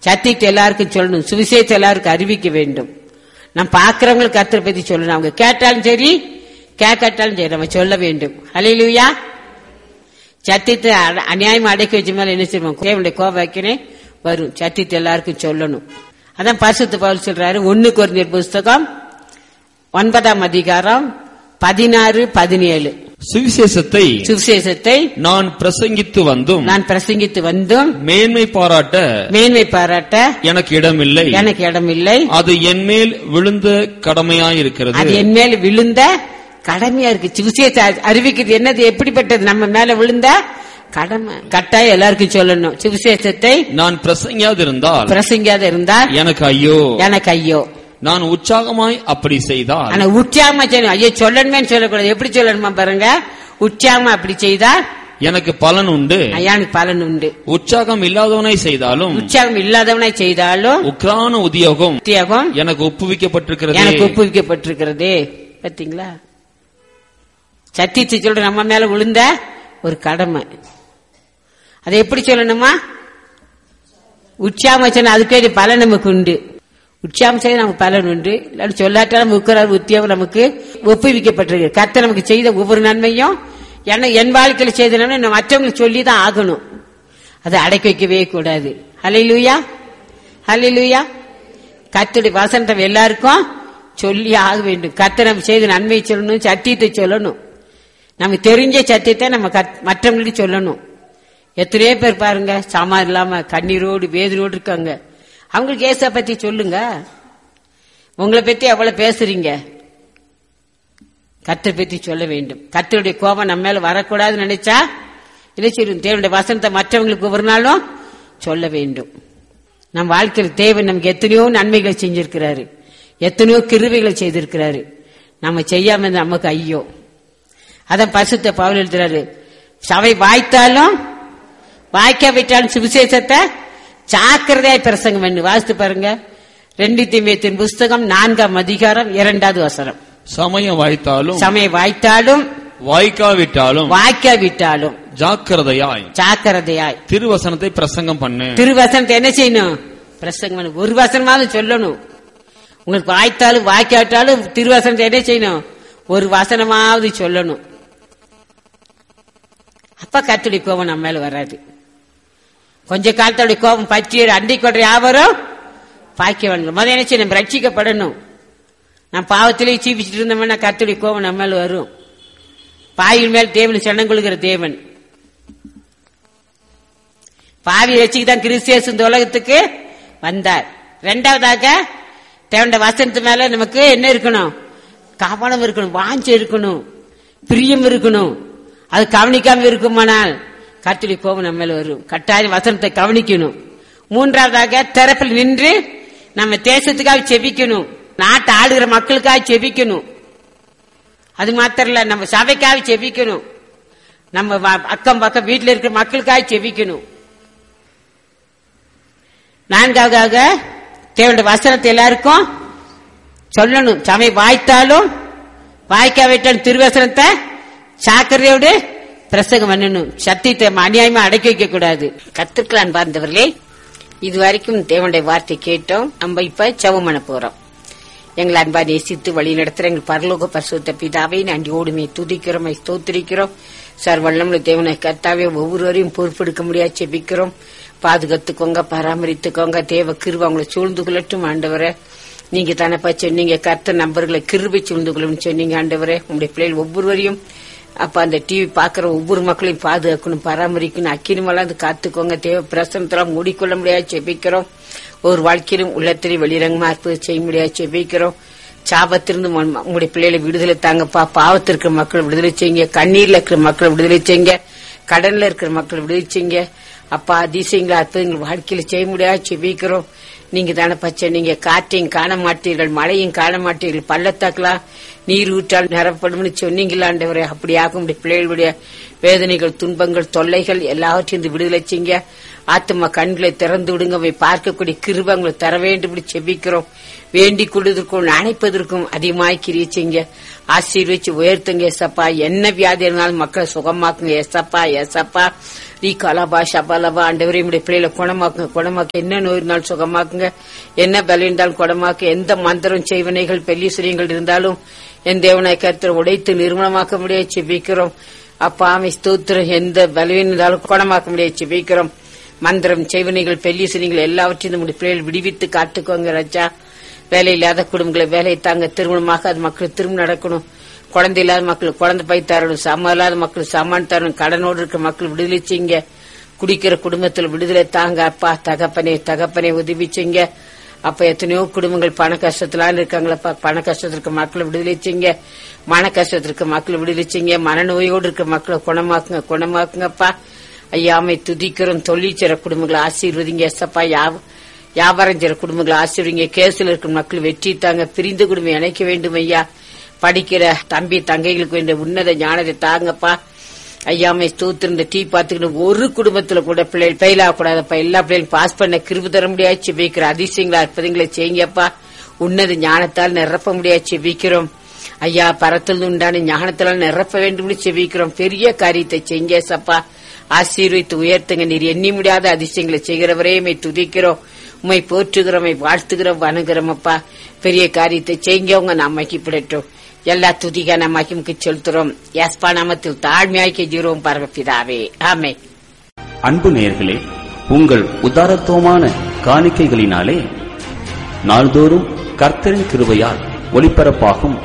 சத்தியத்தை எல்லாருக்கும் சொல்லணும் சுவிசேஷத்தை எல்லாருக்கும் அறிவிக்க வேண்டும் நம்ம பார்க்கறவங்களுக்கு கர்த்தரை பத்தி சொல்லணும் அவங்க கேட்டாலும் சரி கேட்காட்டாலும் சரி நம்ம சொல்ல வேண்டும் ஹalleluya சத்தியத்தை அ- அநியாயமா அடக்கி வச்ச மேல என்ன செய்வோம் தேவனுடைய கோபம் வைக்கிறேன் வரும் சத்தியத்தை எல்லாருக்கும் சொல்லணும் அதான் பரிசுத்த பவுல் சொல்றாரு ஒன்னு குறைஞ்சர் புஸ்தகம் ஒன்பதாம் அதிகாரம் பதினாறு பதினேழு சுவிசேஷத்தை சுவிசேஷத்தை நான் பிரசங்கித்து வந்தும் நான் பிரசங்கித்து வந்தும் மேன்மை பாராட்ட மேன்மை பாராட்ட எனக்கு இடமில்லை எனக்கு இடமில்லை அது என் மேல் விழுந்த கடமையாயிருக்கிறது அது என் மேல விழுந்த கடமையா இருக்கு சுவிசேஷ அறிவிக்கிறது என்னது எப்படிப்பட்டது நம்ம மேல விழுந்த கடமை கட்டாயம் எல்லாருக்கும் சொல்லணும் சுவிசேஷத்தை நான் பிரசங்கியாதிருந்தால் பிரசங்கியாத இருந்தால் எனக்கு ஐயோ எனக்கு ஐயோ நான் உற்சாகமாய் அப்படி செய்தால் ஆனா உற்சாகமா செய்யணும் ஐயோ சொல்லணுமே சொல்லக்கூடாது எப்படி சொல்லணுமா பாருங்க உற்சாகமா அப்படி செய்தா எனக்கு பலன் உண்டு எனக்கு பலன் உண்டு உற்சாகம் இல்லாதவனை செய்தாலும் உற்சாகம் இல்லாதவனை செய்தாலும் உக்ரான உத்தியோகம் உத்தியோகம் எனக்கு ஒப்புவிக்கப்பட்டிருக்கிறது எனக்கு ஒப்புவிக்கப்பட்டிருக்கிறது பாத்தீங்களா சத்தியத்தை சொல்ற நம்ம மேல விழுந்த ஒரு கடமை அதை எப்படி சொல்லணுமா உற்சாகம் வச்சா அதுக்கு பலன் நமக்கு உண்டு உற்சாகம் செய்ய நமக்கு பலன் உண்டு இல்லாட்டி சொல்லாட்டாலும் உக்கிறார் உத்தியோகம் நமக்கு ஒப்புவிக்கப்பட்டிருக்கு கர்த்தர் நமக்கு செய்த ஒவ்வொரு நன்மையும் என்ன என் வாழ்க்கையில் செய்த நன்மை நான் மற்றவங்களுக்கு சொல்லி தான் ஆகணும் அதை அடக்கி வைக்கவே கூடாது ஹalleluya ஹalleluya கர்த்தருடைய வசனத்தை எல்லாருக்கும் சொல்லி ஆக வேண்டும் கர்த்தர் நம்ம செய்த நன்மையை சொல்லணும் சத்தியத்தை சொல்லணும் நமக்கு தெரிஞ்ச சத்தியத்தை நம்ம கத்- மற்றவங்களுக்கு சொல்லணும் எத்தனையோ பேர் பாருங்க சாமா இல்லாம கண்ணீரோடு வேதனோடு இருக்காங்க அவங்களுக்கு ஏசா பத்தி சொல்லுங்க உங்களை பத்தி எவ்வளவு பேசுறீங்க கர்த்தர் பத்தி சொல்ல வேண்டும் கர்த்தருடைய கோபம் நம்ம மேல வரக்கூடாதுன்னு நினைச்சா இல்லை சரி தேவனுடைய வசனத்தை மற்றவங்களுக்கு ஒவ்வொரு நாளும் சொல்ல வேண்டும் நம் வாழ்க்கையில் தேவன் நமக்கு எத்தனையோ நன்மைகளை செஞ்சிருக்கிறாரு எத்தனையோ கிருவைகளை செய்திருக்கிறாரு நம்ம செய்யாம இருந்தா நமக்கு ஐயோ அதான் பரிசுத்த பவுல் எழுதுறாரு சபை வாய்த்தாலும் வாய்க்காவிட்டாலும் சுவிசேஷத்தை ஜாக்கிரதையாய் பிரசங்கம் பண்ணு வாசித்து பாருங்க ரெண்டு திமியத்தின் புஸ்தகம் நான்காம் அதிகாரம் இரண்டாவது வசனம் சமயம் வாய்த்தாலும் சமயம் வாய்த்தாலும் வாய்க்காவிட்டாலும் வாய்க்காவிட்டாலும் ஜாக்கிரதையாய் ஜாக்கிரதையாய் திருவசனத்தை பிரசங்கம் பண்ணு திருவசனத்தை என்ன செய்யணும் பிரசங்கம் பண்ணு. ஒரு வசனமாவது சொல்லணும் உங்களுக்கு வாய்த்தாலும் வாய்க்காட்டாலும் திருவசனத்தை என்ன செய்யணும் ஒரு வசனமாவது சொல்லணும் அப்ப கத்துடைய கோபம் நம்ம மேல வராது கொஞ்ச காலத்தோடைய கோபம் பற்றி அண்டி கொன்ற யாவரும் பாய்க்க வேண்டும் முதல்ல என்ன செய்யணும் ரட்சிக்கப்படணும் நான் பாவத்திலே சீபிச்சுட்டு இருந்தோம்னா கத்துடைய கோபம் நம்ம மேல வரும் பாயின் மேல் தேவன் சனம் கொள்கிற தேவன் பாவி ரட்சிக்கு தான் கிறிஸ்தியஸ் இந்த உலகத்துக்கு வந்தார் ரெண்டாவதாக தேவண்ட வசனத்து மேல நமக்கு என்ன இருக்கணும் கவனம் இருக்கணும் வாஞ்சை இருக்கணும் பிரியம் இருக்கணும் அது கவனிக்காம இருக்குமானால் கர்த்தருடைய கோபம் நம்ம மேல வரும் கட்டாயம் வசனத்தை கவனிக்கணும் மூன்றாவதாக திறப்பில் நின்று நம்ம தேசத்துக்காக செபிக்கணும் நாட்டை ஆளுகிற மக்களுக்காக செபிக்கணும் அது மாத்திரம் இல்ல நம்ம சபைக்காக செபிக்கணும் நம்ம வ- அக்கம் பக்கம் வீட்டில் இருக்கிற மக்களுக்காக செபிக்கணும் நான்காவதாக தேவனுடைய வசனத்தை எல்லாருக்கும் சொல்லணும் சமை வாய்த்தாலும் வாய்க்காவிட்டாலும் திருவசனத்தை சாக்கரையோடு பிரசங்கம் பண்ணணும் சத்தியத்தை அநியாயமா அடக்கி வைக்க கூடாது கத்துக்கலாம் பார்ந்தவர்களே இது வரைக்கும் தேவனுடைய வார்த்தை கேட்டோம் நம்ம இப்ப செவம் பண்ண போறோம் எங்களை அன்பா நேசித்து வழி நடத்துற எங்கள் பரலோக பரிசுத்த பிதாவை நன்றியோடுமே துதிக்கிறோம் ஸ்தோத்திரிக்கிறோம் சார் வல்லமுள்ள தேவனை கர்த்தாவே ஒவ்வொருவரையும் பொறுப்பெடுக்க முடியாது செபிக்கிறோம் பாதுகாத்துக்கோங்க பராமரித்துக்கோங்க தேவ கிருப அவங்களை சூழ்ந்து கொள்ளட்டும் ஆண்டவரே நீங்க தானப்பா சொன்னீங்க கர்த்த நம்பர்களை கிருபை சூழ்ந்து கொள்ளும் சொன்னீங்க ஆண்டவரே உங்களுடைய பிள்ளைகள் ஒவ்வொருவரையும் அப்ப அந்த டிவி பாக்குற ஒவ்வொரு மக்களையும் பாதுகாக்கணும் பராமரிக்கணும் அக்கினிமெல்லாம் அது காத்துக்கோங்க தேவ பிரசனத்தெல்லாம் மூடிக்கொள்ள முடியாது செபிக்கிறோம் ஒரு வாழ்க்கையிலும் உள்ளத்திலே வெளிரங்கமா இருப்பது செய்ய முடியாது செபிக்கிறோம் சாபத்திலிருந்து உம் உங்களுடைய பிள்ளைகளை விடுதலை தாங்கப்பா பாவத்தில் இருக்கிற மக்களை விடுதலை செய்யுங்க கண்ணீர்ல இருக்கிற மக்களை விடுதலை செய்யுங்க கடன்ல இருக்கிற மக்களை விடுதலை செய்யுங்க அப்பா அதிசயங்களை அற்புதங்கள் வாழ்க்கையில செய்ய முடியாது செபிக்கிறோம் நீங்க தானே பச்சை நீங்க காற்றையும் காண மாட்டீர்கள் மழையும் காண மாட்டீர்கள் பள்ளத்தாக்கலாம் நீர் ஊற்றால் நிரப்படும் சொன்னீங்களாண்டவரே அப்படியாக உடைய பிள்ளைகளுடைய வேதனைகள் துன்பங்கள் தொல்லைகள் எல்லாவற்றையும் இந்த விடுதலை செய்யுங்க ஆத்மா கண்களை திறந்து விடுங்க அவை பார்க்கக்கூடிய கிருபங்களை தர வேண்டும் செபிக்கிறோம் வேண்டிக் கொள்வதற்கும் அணைப்பதற்கும் அதிகமாய் கிரியை செய்யுங்க ஆசீர்வச்சு உயர்த்துங்க எசப்பா என்ன வியாதி இருந்தாலும் மக்களை சுகமாக்குங்க எசப்பா எசப்பா ரீ கலாபா ஷபாலபா ஆண்டவரே உடைய பிள்ளைகளை குணமாக்குங்க குணமாக்க என்ன நோய் இருந்தாலும் சுகமாக்குங்க என்ன பலம் இருந்தாலும் குணமாக்க எந்த மந்திரம் செய்வனைகள் பெல்லிசுரியங்கள் இருந்தாலும் என் தேவனாய் கருத்தர் உடைத்து நிர்மூலமாக்க முடியாது செபிக்கிறோம் அப்பா ஆமை ஸ்தோத்திரம் எந்த பலவீனம் இருந்தாலும் குணமாக்க முடியாது செபிக்கிறோம் மந்திரம் செய்வனைகள் பெல்லிசுரியங்கள் எல்லாவற்றையும் நம்முடைய பிள்ளைகள் விடுவித்து காத்துக்கோங்க ராஜா வேலை இல்லாத குடும்பங்களை வேலை தாங்க திருமணமாக அது மக்களுக்கு திரும்ப நடக்கணும் குழந்தை இல்லாத மக்களுக்கு குழந்தை பை தரணும் சாமான் இல்லாத மக்களுக்கு சாமான் தரணும் கடனோடு இருக்க மக்கள் விடுதலை செய்யுங்க குடிக்கிற குடும்பத்தில் விடுதலை தாங்க அப்பா தகப்பனே தகப்பனே உதவி செய்யுங்க அப்ப எத்தனையோ குடும்பங்கள் பண கஷ்டத்திலான்னு இருக்காங்களப்பா பண கஷ்டத்தில் இருக்க மக்களை விடுதலை செய்யுங்க மன கஷ்டத்தில் இருக்க மக்களை விடுதலை செய்யுங்க மனநோயோடு இருக்க மக்களை குணமாக்குங்க குணமாக்குங்கப்பா ஐயாமை துதிக்கிறோம் தொழிற்சிற குடும்பங்களை ஆசீர்வதிங்க எஸ்அப்பா யா- வியாபாரம் செய்யற குடும்பங்களை ஆசீர்வதிங்க கேஸ்ல இருக்கும் மக்கள் வெற்றி தாங்க பிரிந்து குடும்பம் இணைக்க வேண்டும் ஐயா படிக்கிற தம்பி தங்கைகளுக்கு வேண்டிய உன்னத ஞானத்தை தாங்கப்பா ஐயாமை ஸ்தோத்திருந்த டீ பாத்துக்கிட்டு ஒரு குடும்பத்துல கூட பிள்ளைகள் ஃபெயில் ஆகக்கூடாதப்பா எல்லா பிள்ளைகளும் பாஸ் பண்ண கிருப தர முடியாது செபிக்கிற அதிசயங்களா அற்புதங்களை செய்யுங்கப்பா உன்னத ஞானத்தால் நிரப்ப முடியாது செபிக்கிறோம் ஐயா பரத்தில் உண்டான ஞானத்தால் நிரப்ப வேண்டும் செபிக்கிறோம் பெரிய காரியத்தை செய்யுங்க சப்பா ஆசீர்வித்து உயர்த்துங்க நீர் எண்ணி முடியாத அதிசயங்களை செய்கிறவரே மை துதிக்கிறோம் உமை போற்றுகிறோம் உம்மை வாழ்த்துகிறோம் வணங்குறோம் அப்பா பெரிய காரியத்தை செய்யுங்க உங்க நம்மைக்கு பிடட்டும் எல்லா துதிக நம்மைக்கு செலுத்துறோம் யாஸ்பா நாமத்தில் தாழ்மையாக்கி ஜீரோம் பரமபிதாவே ஆமே அன்பு நேயர்களே உங்கள் உதாரத்துவமான காணிக்கைகளினாலே நாள்தோறும் கர்த்தரின் கிருபையால் ஒளிபரப்பாகும்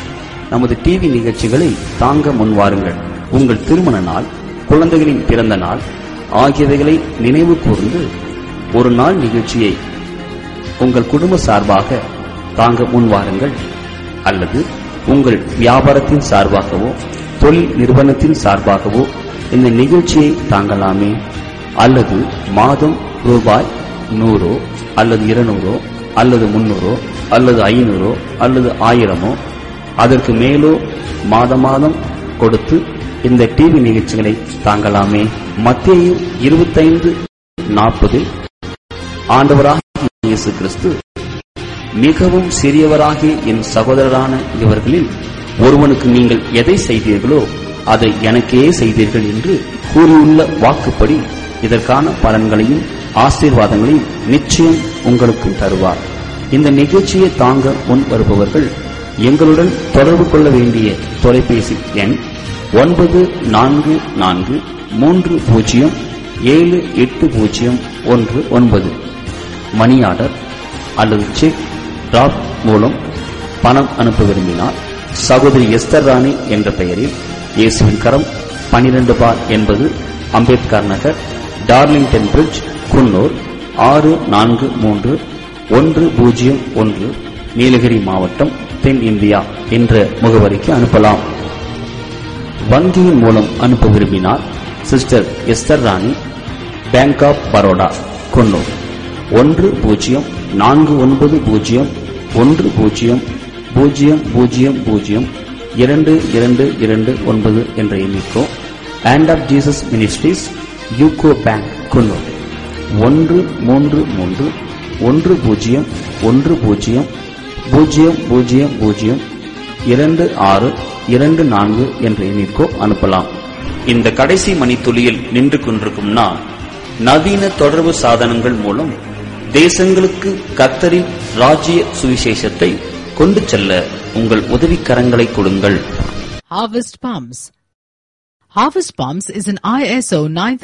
நமது டிவி நிகழ்ச்சிகளை தாங்க முன்வாருங்கள் உங்கள் திருமண நாள் குழந்தைகளின் பிறந்த நாள் ஆகியவைகளை நினைவு கூர்ந்து ஒரு நாள் நிகழ்ச்சியை உங்கள் குடும்ப சார்பாக தாங்க முன்வாருங்கள் அல்லது உங்கள் வியாபாரத்தின் சார்பாகவோ தொழில் நிறுவனத்தின் சார்பாகவோ இந்த நிகழ்ச்சியை தாங்கலாமே அல்லது மாதம் ரூபாய் நூறோ அல்லது இருநூறோ அல்லது முன்னூறோ அல்லது ஐநூறோ அல்லது ஆயிரமோ அதற்கு மேலோ மாத மாதம் கொடுத்து இந்த டிவி நிகழ்ச்சிகளை தாங்கலாமே மத்திய இருபத்தைந்து நாற்பதில் ஆண்டவராக இயேசு கிறிஸ்து மிகவும் சிறியவராகிய என் சகோதரரான இவர்களில் ஒருவனுக்கு நீங்கள் எதை செய்தீர்களோ அதை எனக்கே செய்தீர்கள் என்று கூறியுள்ள வாக்குப்படி இதற்கான பலன்களையும் ஆசீர்வாதங்களையும் நிச்சயம் உங்களுக்கு தருவார் இந்த நிகழ்ச்சியை தாங்க முன் வருபவர்கள் எங்களுடன் தொடர்பு கொள்ள வேண்டிய தொலைபேசி எண் ஒன்பது நான்கு நான்கு மூன்று பூஜ்ஜியம் ஏழு எட்டு பூஜ்ஜியம் ஒன்று ஒன்பது மணி ஆர்டர் அல்லது செக் டிராப் மூலம் பணம் அனுப்ப விரும்பினால் சகோதரி எஸ்தர் ராணி என்ற பெயரில் இயேசுவின் கரம் பனிரெண்டு பார் என்பது அம்பேத்கர் நகர் டார்லிங்டன் பிரிட்ஜ் குன்னூர் ஆறு நான்கு மூன்று ஒன்று பூஜ்ஜியம் ஒன்று நீலகிரி மாவட்டம் தென் இந்தியா என்ற முகவரிக்கு அனுப்பலாம் வங்கியின் மூலம் அனுப்ப விரும்பினால் sister Esther Rani bank of Baroda Coonoor ஒன்று பூஜ்ஜியம் நான்கு ஒன்பது பூஜ்ஜியம் ஒன்று பூஜ்ஜியம் பூஜ்ஜியம் பூஜ்ஜியம் பூஜ்ஜியம் இரண்டு இரண்டு இரண்டு ஒன்பது என்ற எண்ணிக்கோ hand of Jesus ministries UCO bank Coonoor ஒன்று மூன்று மூன்று ஒன்று பூஜ்ஜியம் ஒன்று பூஜ்ஜியம் பூஜ்ஜியம் பூஜ்ஜியம் பூஜ்ஜியம் இரண்டு ஆறு இரண்டு நான்கு என்ற எண்ணிற்கோ அனுப்பலாம் இந்த கடைசி மணித்துளியில் நின்று கொண்டிருக்கும் நான் நவீன தொடர்பு சாதனங்கள் மூலம் தேசங்களுக்கு கத்தரின் ராஜ்ய சுவிசேஷத்தை கொண்டு செல்ல உங்கள் உதவிக்கரங்களை கொடுங்கள் Harvest Palms. Harvest Palms is an ISO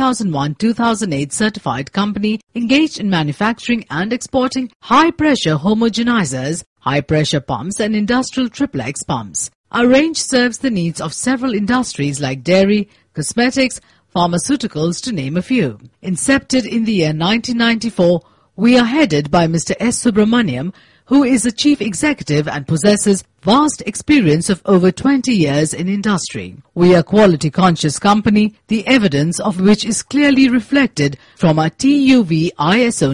9001-2008 certified company engaged in manufacturing and exporting high-pressure homogenizers, high-pressure pumps and industrial triplex pumps. Our range serves the needs of several industries like dairy, cosmetics, pharmaceuticals to name a few. Incepted in the year 1994, we are headed by Mr. S. Subramaniam, who is a chief executive and possesses vast experience of over 20 years in industry. We are quality conscious company, the evidence of which is clearly reflected from our TUV ISO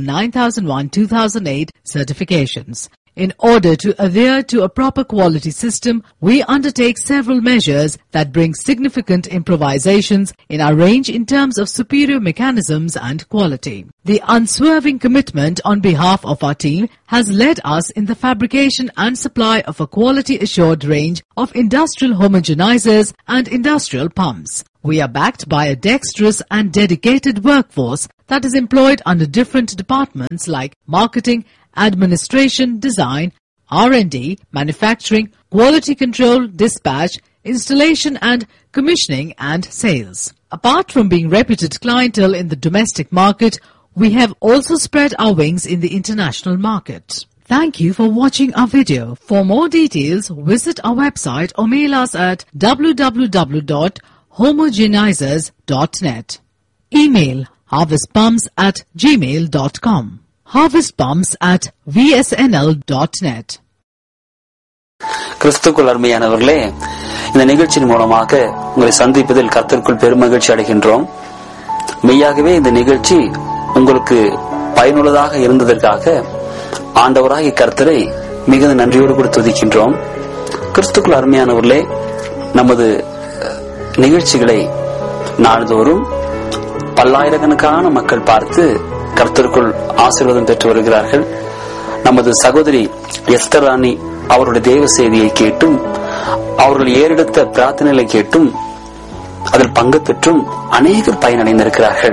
9001-2008 certifications. In order to adhere to a proper quality system, we undertake several measures that bring significant improvisations in our range in terms of superior mechanisms and quality. The unswerving commitment on behalf of our team has led us in the fabrication and supply of a quality assured range of industrial homogenizers and industrial pumps. We are backed by a dexterous and dedicated workforce that is employed under different departments like marketing, administration, design, R&D, manufacturing, quality control, dispatch, installation and commissioning and sales. Apart from being reputed clientele in the domestic market, we have also spread our wings in the international market. Thank you for watching our video. For more details, visit our website or mail us at www.homogenizers.net. Email harvestpumps at gmail.com. Harvestpumps at vsnl.net. கிறிஸ்துக்குள் அருமையானவர்களே இந்த நிகழ்ச்சியின் மூலமாக உங்களை சந்திப்பதில் கர்த்தருக்குள் பெருமகிழ்ச்சி அடைகின்றோம் மெய்யாகவே இந்த நிகழ்ச்சி உங்களுக்கு பயனுள்ளதாக இருந்ததற்காக ஆண்டவராகிய கர்த்தரை மிகுந்த நன்றியோடு கூட துதிக்கின்றோம் கிறிஸ்துக்குள் அருமையானவர்களே நமது நிகழ்ச்சிகளை நாள்தோறும் பல்லாயிரக்கணக்கான மக்கள் பார்த்து கர்த்தருக்குள் ஆசீர்வாதம் பெற்று வருகிறார்கள் நமது சகோதரி எஸ்தர் ராணி அவருடைய தேவ செய்தியை கேட்டும் அவர்கள் ஏறெடுத்த பிரார்த்தனைகளை கேட்டும் அதில் பங்கு பெற்றும் அநேகர் பயனடைந்திருக்கிறார்கள்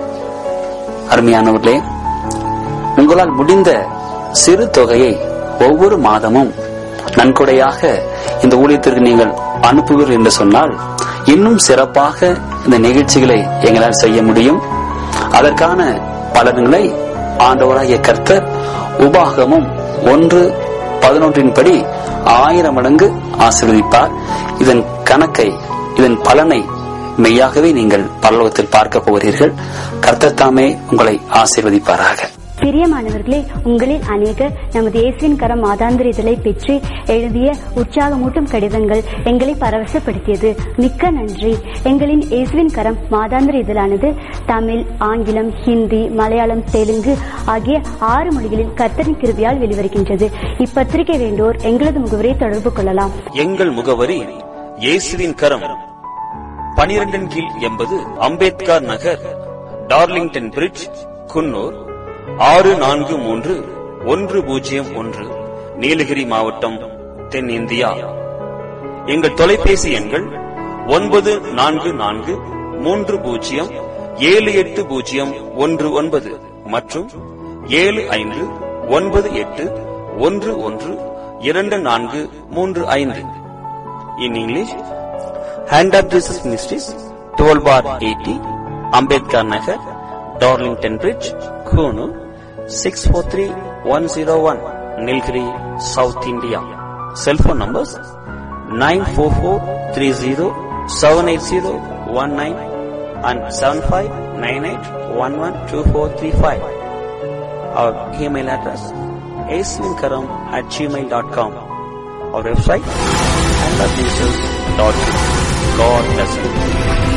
அருமையானவர்களே உங்களால் முடிந்த சிறு தொகையை ஒவ்வொரு மாதமும் நன்கொடையாக இந்த ஊழியத்திற்கு நீங்கள் அனுப்புவீர்கள் என்று சொன்னால் இன்னும் சிறப்பாக இந்த நிகழ்ச்சிகளை எங்களால் செய்ய முடியும் அதற்கான பலன்களை ஆண்டவராகிய கர்த்தர் உபாகமும் ஒன்று பதினொன்றின் படி ஆயிரம் மடங்கு ஆசீர்வதிப்பார் இதன் கணக்கை இதன் பலனை மெய்யாகவே நீங்கள் பரலோகத்தில் பார்க்க போகிறீர்கள் கர்த்தர் தாமே உங்களை ஆசீர்வதிப்பாராக பிரியமானவர்களே உங்களில் அநேகர் நமது இயேசுவின் கரம் மாதாந்திர இதழை பெற்று எழுதிய உற்சாகமூட்டும் கடிதங்கள் எங்களை பரவசப்படுத்தியது மிக்க நன்றி எங்களின் இயேசுவின் கரம் மாதாந்திர இதழானது தமிழ் ஆங்கிலம் ஹிந்தி மலையாளம் தெலுங்கு ஆகிய ஆறு மொழிகளில் கர்த்தரின் கிருபியால் வெளிவருகின்றது இப்பத்திரிகை வேண்டோர் எங்களது முகவரை தொடர்பு கொள்ளலாம் எங்கள் முகவரி இயேசுவின் கரம் பனிரெண்டின் கீழ் எண்பது அம்பேத்கர் நகர் டார்லிங்டன் பிரிட்ஜ் குன்னூர் ஆறு நான்கு மூன்று ஒன்று பூஜ்ஜியம் ஒன்று நீலகிரி மாவட்டம் தென்னிந்தியா எங்கள் தொலைபேசி எண்கள் ஒன்பது நான்கு நான்கு மூன்று பூஜ்ஜியம் ஏழு எட்டு பூஜ்ஜியம் ஒன்று ஒன்பது மற்றும் ஏழு ஐந்து ஒன்பது எட்டு ஒன்று ஒன்று இரண்டு நான்கு மூன்று ஐந்து in English hand of Jesus ministries twelve bar eighty Ambedkar Nagar Darlington bridge Coonoor six four three one zero one Nilgiri south India cellphone numbers nine four four three zero seven eight zero one nine and seven five nine eight one one two four three five our email address ஏஸ்வின்கரம் at Gmail dot com our website and dot God bless you.